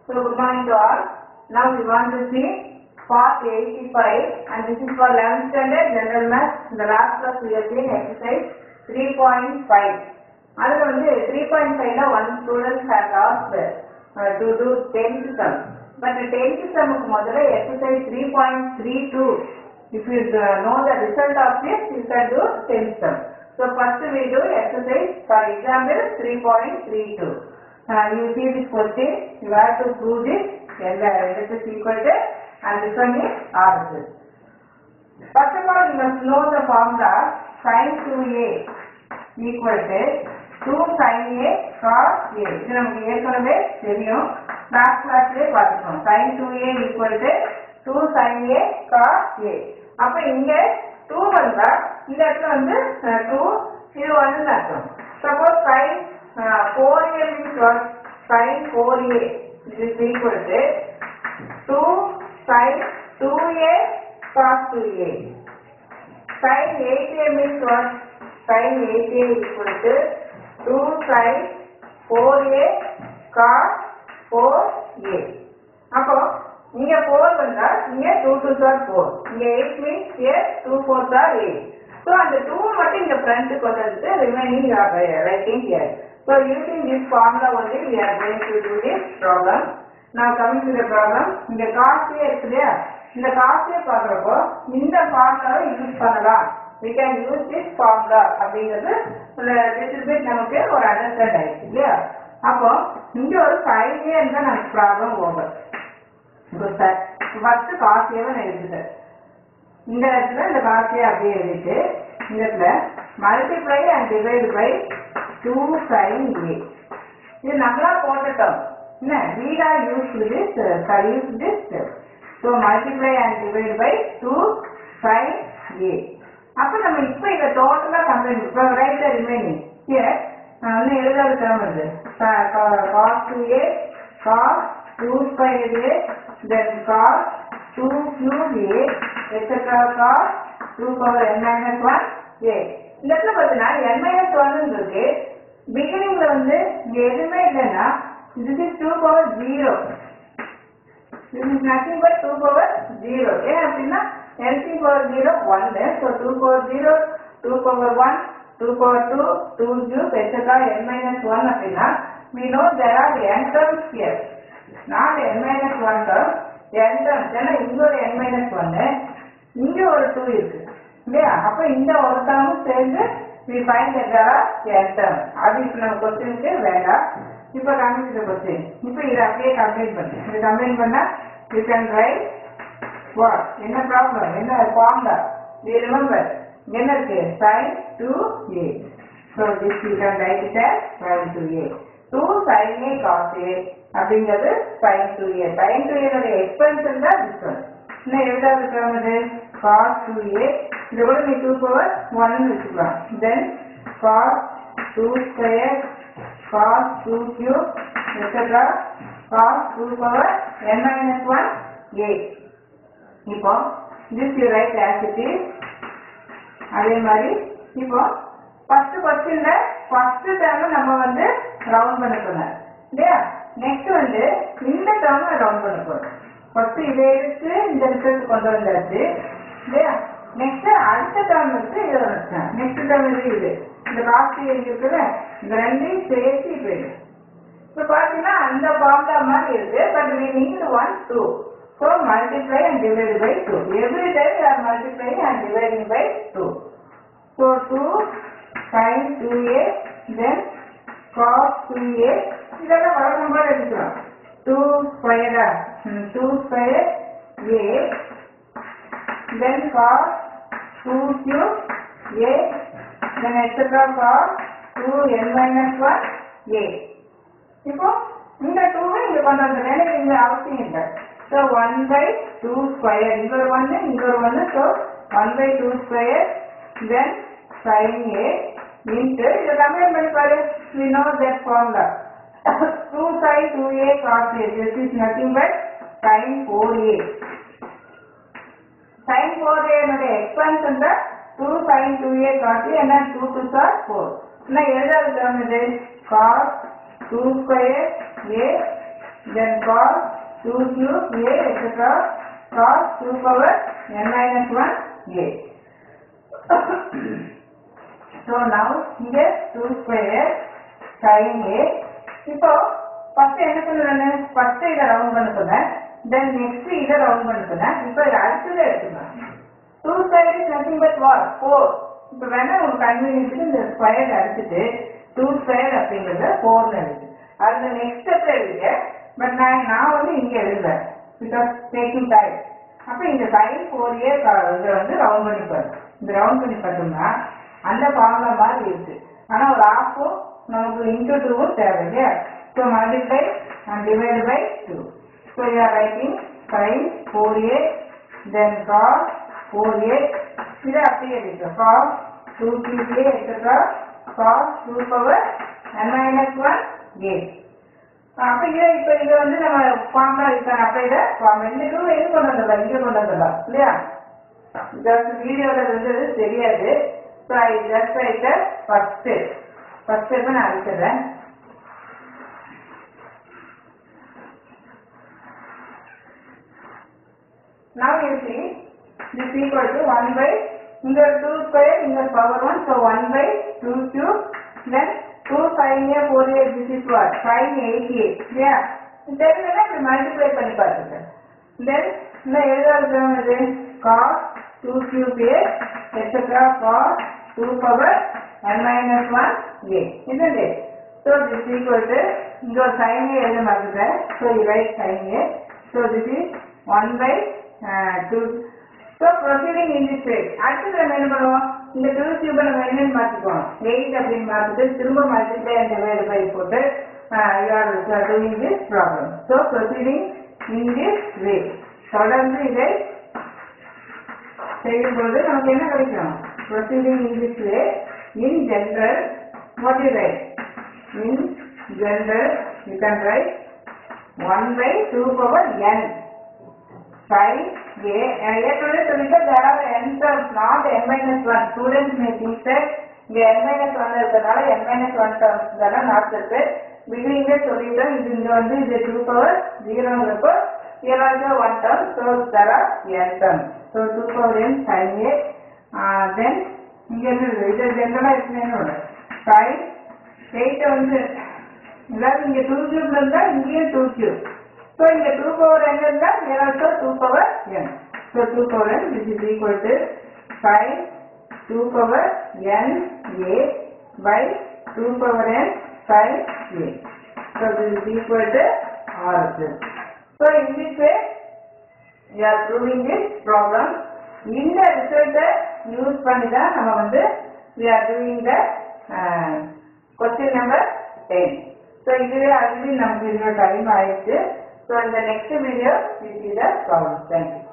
So good morning to all. Now we want to see part 85 and this is for 11th standard general math. In the last class we have seen exercise 3.5. அதுல வந்து 3.5 ல one student has asked uh, to do 10th sum. But the 10th sum க்கு முதல்ல exercise 3.32 if you uh, know the result of this you can do 10th sum. So first we do exercise for example 3.32. Uh, you see this question, you have to prove this, and the this is equal to, and this one is opposite. First of all, you must know the formula sin 2a equal to 2 sin a cos a. இது நமக்கு ஏற்கனவே தெரியும் last கிளாஸ்லேயே பார்த்துக்கோம் sin 2a equal to 2 sin a cos a. அப்ப இங்க 2 வந்தா இந்த இடத்துல வந்து 2 இது வந்து அர்த்தம் suppose sin uh, 4a means what? sin 4a is equal to 2 sin 2a cos 2a. sin 8a means what? sin 8a equal to 2 sin 4a cos 4a. அப்போ இங்க 4 வந்தா இங்க 2 2 are 4 இங்க 8 means here 2 4 are 8 so அந்த 2 மட்டும் இங்க front கொண்டு வந்து remaining you are writing here so using this formula only we are going to do this problem now coming to the problem இங்க காஸ்டியே இருக்கு இல்லையா இந்த காஸ்டியே பார்க்குறப்போ இந்த ஃபார்முலாவை யூஸ் பண்ணலாம் we can use this formula அப்படிங்கிறது ஒரு little bit நமக்கு ஒரு அண்டர்ஸ்டாண்ட் ஆயிடுச்சு இல்லையா அப்போ இங்க ஒரு ஃபைவ் இயர் இருந்தா நமக்கு problem over good sir first காசியாவை நான் எழுதுட்டேன் இந்த இடத்துல இந்த காசியை அப்படியே எழுதிட்டு இந்த இடத்துல multiply and divide by two sine a இது நம்மளா போட்டுட்டோம் என்ன வீடா use this use this so multiply and divide by two sine a அப்போ நம்ம இப்போ இதை டோட்டலாக கம்பைன் இப்போ ரைட் ரிமைனிங் ஹியர் நான் வந்து எழுதாத டேர்ம் வருது cos two a cos two square a then cos two cube a extra cos two power n minus one a இந்த இடத்துல பார்த்தீங்கன்னா என் மைனஸ் ஒன் இருக்கு பிகினிங்ல வந்து இங்க எதுவுமே இல்லைன்னா this is two power zero this is nothing but 2 power 0 ஏன் அப்படின்னா LC power 0 1 so 2 power 0 2 power 1 2 power 2 2 cube etc n minus 1 அப்படின்னா we know there are n terms here not n minus 1 term n terms ஏன்னா இங்க ஒரு n minus 1 இங்க ஒரு 2 இருக்கு இல்லையா அப்ப இந்த ஒரு டேர்மும் சேர்ந்து we find that there are n terms அது இப்ப நம்ம கொஸ்டினுக்கு வேண்டாம் இப்ப காமிக்கிற கொஸ்டின் இப்ப இதை அப்படியே கம்பைன் பண்ணு இது கம்பைன் பண்ணா யூ கேன் ரைட் வாட் என்ன ப்ராப்ளம் என்ன ஃபார்முலா வி ரிமெம்பர் என்ன இருக்கு sine two a so this you can write it sine two a two sine a cos a அப்படிங்கிறது sine two a sine two ஏனுடைய expansion தான் this one இன்னும் எதாவது இருக்கிறது காஸ் டூ ஏ இது கூட நீ டூ பவர் ஒன்னு வச்சுக்கலாம் then cos two square cos 2 cube etc cos 2 power n minus 1 a இப்போ this you write as it is அதே மாதிரி இப்போ ஃபர்ஸ்ட் கொஸ்டின்ல ஃபர்ஸ்ட் டேர்ம் நம்ம வந்து ரவுண்ட் பண்ண போறோம் இல்லையா நெக்ஸ்ட் வந்து இந்த டேர்ம் ரவுண்ட் பண்ண போறோம் ஃபர்ஸ்ட் இதை எடுத்து இந்த ரிசல்ட் கொண்டு வந்தாச்சு இல்லையா நெக்ஸ்ட் அடுத்த டேர்ம் வந்து இதை வச்சேன் நெக்ஸ்ட் டேர்ம் இது இது இந்த காஸ்ட் இருக்குல்ல இந்த ரெண்டையும் சேர்த்து போயிடும் இப்போ பார்த்தீங்கன்னா அந்த ஃபார்முலா மாதிரி இருக்கு but we need one two so multiply and divide by two every time we are multiplying and dividing by two so two sin 2a then cos 2a இதெல்லாம் வழக்கம் போல எடுக்கலாம் டூ ஸ்கொயரா two square a then cos 2 cube a then etc cos 2 n minus 1 a இப்போ இந்த 2 இங்க கொண்டு வந்த வேலை இங்க அவசியம் இல்லை so one by two square இங்க ஒரு ஒன்று இங்க ஒரு ஒன்று so one by two square then sine a into இதை கம்பேர் பண்ணி பாரு we know that formula two sine two a cos a this is nothing but sine four a sin 4a என்னுடைய எக்ஸ்பான்ஷன் தான் 2 sin 2a cos a and 2 2 are 4 என்ன எழுதாத term இது cos 2 square a then cos 2 cube a etc. cos 2 power n minus 1 a. so now இங்க 2 square sin a இப்போ first என்ன பண்ணுறேன் first இதை ரவுண்ட் பண்ண சொன்னேன் தென் நெக்ஸ்ட் இதை ரவுண்ட் பண்ண சொன்னேன் இப்போ இதை அடுத்ததை எடுத்துக்கலாம் two square is nothing but what four இப்போ வேணா உங்களுக்கு கன்வீனியன்ஸுக்கு இந்த ஸ்கொயர் அடிச்சுட்டு டூ ஸ்கொயர் அப்படிங்கிறத ஃபோர்னு எழுது அது நெக்ஸ்ட் ஸ்டெப் எழுதுங்க பட் நான் நான் வந்து இங்கே எழுதுறேன் பிகாஸ் டேக்கிங் டைம் அப்போ இந்த சைன் ஃபோர் இயர் இதை வந்து ரவுண்ட் பண்ணி பாரு இந்த ரவுண்ட் பண்ணி பார்த்தோம்னா அந்த ஃபார்முலா மாதிரி இருக்கு ஆனால் ஒரு ஆஃபும் நமக்கு இன்டூ டூவும் தேவை இல்லையா so multiply and divide by two so you are writing sine four a then cos four a இதை அப்படியே இருக்கு cos two cube a extra cos two power n minus one a அப்ப இதை இப்ப இதை வந்து நம்ம ஃபார்முலா இருக்காங்க அப்ப இதை ஃபார்முலா இந்த டூ எங்க கொண்டு வந்துடலாம் இங்க கொண்டு வந்துடலாம் இல்லையா ஜஸ்ட் வீடியோல வந்து தெரியாது so I just write first first step நான் அடிச்சிடுறேன் Now you see this equal to 1 by இங்க 2 square இங்க power 1 so 1 by 2 cube then 2 sin a 4 a this is what sin 8 a இல்லையா தெரியலன்னா இப்படி மல்டிப்ளை பண்ணி பார்த்துக்க then இன்னும் எழுதாது இது cos 2 cube a etc cos 2 power n minus 1 a isn't it so this equal to இங்க ஒரு sin a எழுத மறந்துட்டேன் so you write sin a so this is 1 by uh, 2 so proceeding in this way அடுத்தது நம்ம என்ன பண்ணுவோம் இந்த 2 கியூபை நம்ம என்னன்னு மாத்திக்குவோம் 8 அப்படின்னு மாத்திட்டு திரும்ப மல்டிப்ளை அண்ட் டிவைட் பை போட்டு you are doing this problem so proceeding in this way தொடர்ந்து இதை செய்யும்போது நமக்கு என்ன கிடைக்கும் proceeding in this way in general what you write in general you can write 1 by 2 power n sin a ஏற்கனவே சொல்லிட்டு there are n terms not n minus 1 students may think that இங்க n minus 1 இருக்கிறதுனால n minus 1 terms தானே not இருக்கு பிகினிங்லே சொல்லிட்டோம் இது இங்க வந்து இது 2 power 0ங்கிறப்போ here also one term so there are n terms so 2 power n sin a uh, then இங்க இருந்து இது ஜென்ரலா இருக்குன்னு sin 8 வந்து இதாவது இங்க 2 கியூப்ல இருந்தா இங்கேயும் 2 கியூப் So in the 2 power n is that here also 2 power n. So 2 power n which is equal to 5 2 power n a by 2 power n 5 a. So this is equal to RHS. So in this way we are proving this problem. இந்த ரிசல்ட்டை use பண்ணி தான் நம்ம வந்து we are doing the uh, question number 10. So இதுவே already நமக்கு இதுவே time ஆயிடுச்சு So in the next video, we see the problem. Thank you.